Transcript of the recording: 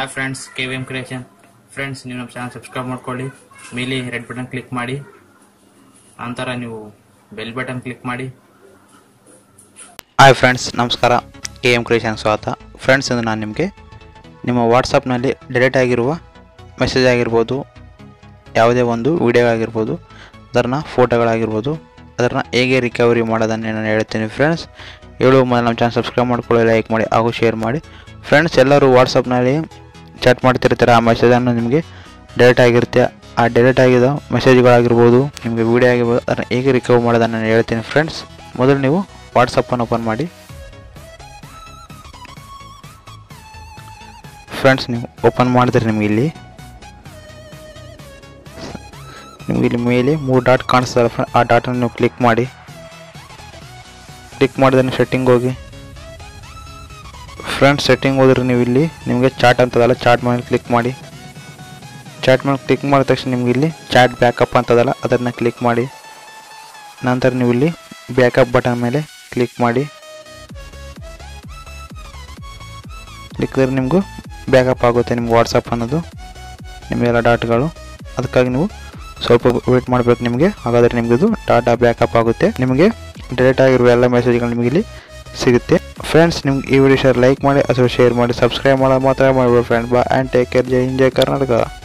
hi friends K V M creation friends ನೀವು ನಮ್ಮ channel subscribe ಮಾಡ್ಕೊಳ್ಳಿ ಮೇಲೆ ರೆಡ್ ಬಟನ್ ಕ್ಲಿಕ್ ಮಾಡಿ ನಂತರ ನೀವು ಬೆಲ್ ಬಟನ್ ಕ್ಲಿಕ್ ಮಾಡಿ ಹಾಯ್ ಫ್ರೆಂಡ್ಸ್ ನಮಸ್ಕಾರ ಕೆ ಎಮ್ ಕ್ರಿಯೇಷನ್ ಸ್ವಾಗತ ಫ್ರೆಂಡ್ಸ್ ಇಂದು ನಾನು ನಿಮಗೆ ನಿಮ್ಮ ವಾಟ್ಸಪ್ನಲ್ಲಿ ಡಿಲೀಟ್ ಆಗಿರುವ ಮೆಸೇಜ್ ಆಗಿರ್ಬೋದು ಯಾವುದೇ ಒಂದು ವಿಡಿಯೋ ಆಗಿರ್ಬೋದು ಅದನ್ನು ಫೋಟೋಗಳಾಗಿರ್ಬೋದು ಅದನ್ನು ಹೇಗೆ ರಿಕವರಿ ಮಾಡೋದನ್ನು ನಾನು ಹೇಳ್ತೀನಿ ಫ್ರೆಂಡ್ಸ್ ಹೇಳುವ ಮೊದಲು ನಮ್ಮ ಚಾನಲ್ ಸಬ್ಸ್ಕ್ರೈಬ್ ಮಾಡ್ಕೊಳ್ಳಿ ಲೈಕ್ ಮಾಡಿ ಹಾಗೂ ಶೇರ್ ಮಾಡಿ ಫ್ರೆಂಡ್ಸ್ ಎಲ್ಲರೂ ವಾಟ್ಸಪ್ನಲ್ಲಿ ಚಾಟ್ ಮಾಡ್ತಿರ್ತಾರೆ ಆ ಮೆಸೇಜನ್ನು ನಿಮಗೆ ಡಿಲೀಟ್ ಆಗಿರುತ್ತೆ ಆ ಡಿಲೀಟ್ ಆಗಿರೋ ಮೆಸೇಜ್ಗಳಾಗಿರ್ಬೋದು ನಿಮಗೆ ವಿಡಿಯೋ ಆಗಿರ್ಬೋದು ಅದನ್ನು ಹೇಗೆ ರಿಕವರ್ ಮಾಡೋದನ್ನು ನಾನು ಹೇಳ್ತೀನಿ ಫ್ರೆಂಡ್ಸ್ ಮೊದಲು ನೀವು ವಾಟ್ಸಪ್ಪನ್ನು ಓಪನ್ ಮಾಡಿ ಫ್ರೆಂಡ್ಸ್ ನೀವು ಓಪನ್ ಮಾಡಿದ್ರೆ ನಿಮಗೆ ಇಲ್ಲಿ ನಿಮಗೆ ಇಲ್ಲಿ ಮೇಲೆ ಮೂರು ಡಾಟ್ ಕಾಣಿಸ್ತಲ್ಲ ಫ್ರೆಂಡ್ ಆ ಡಾಟನ್ನು ನೀವು ಕ್ಲಿಕ್ ಮಾಡಿ ಕ್ಲಿಕ್ ಮಾಡಿದ್ರೆ ಸೆಟ್ಟಿಂಗ್ ಹೋಗಿ ಫ್ರೆಂಡ್ಸ್ ಸೆಟ್ಟಿಂಗ್ ಹೋದ್ರೆ ನೀವು ಇಲ್ಲಿ ನಿಮಗೆ ಚಾಟ್ ಅಂತದಲ್ಲ ಚಾಟ್ ಮೇಲೆ ಕ್ಲಿಕ್ ಮಾಡಿ ಚಾಟ್ ಮೇಲೆ ಕ್ಲಿಕ್ ಮಾಡಿದ ತಕ್ಷಣ ನಿಮ್ಗೆ ಇಲ್ಲಿ ಚಾಟ್ ಬ್ಯಾಕಪ್ ಅಂತದಲ್ಲ ಅದನ್ನು ಕ್ಲಿಕ್ ಮಾಡಿ ನಂತರ ನೀವು ಇಲ್ಲಿ ಬ್ಯಾಕಪ್ ಬಟನ್ ಮೇಲೆ ಕ್ಲಿಕ್ ಮಾಡಿ ಕ್ಲಿಕ್ಕಿದ್ರೆ ನಿಮಗೂ ಬ್ಯಾಕಪ್ ಆಗುತ್ತೆ ನಿಮ್ಗೆ ವಾಟ್ಸಪ್ ಅನ್ನೋದು ನಿಮಗೆಲ್ಲ ಡಾಟ್ಗಳು ಅದಕ್ಕಾಗಿ ನೀವು ಸ್ವಲ್ಪ ವೇಟ್ ಮಾಡಬೇಕು ನಿಮಗೆ ಹಾಗಾದರೆ ನಿಮಗಿದು ಡಾಟಾ ಬ್ಯಾಕಪ್ ಆಗುತ್ತೆ ನಿಮಗೆ ಡಿಲೀಟ್ ಆಗಿರುವ ಎಲ್ಲ ಮೆಸೇಜ್ಗಳು ನಿಮಗೆ ಇಲ್ಲಿ ಸಿಗುತ್ತೆ ಫ್ರೆಂಡ್ಸ್ ನಿಮ್ಗೆ ಈ ವಿಡಿಯೋ ಶೇರ್ ಲೈಕ್ ಮಾಡಿ ಅಥವಾ ಶೇರ್ ಮಾಡಿ ಸಬ್ಸ್ಕ್ರೈಬ್ ಮಾಡೋದು ಮಾತ್ರ ಮಾಡಬೇಡಿ ಫ್ರೆಂಡ್ ಬಾ ಆ್ಯಂಡ್ ಟೇಕ್ ಕೇರ್ ಜೈ ಹಿಂದ್ ಜೈ ಕರ್ನಾಟಕ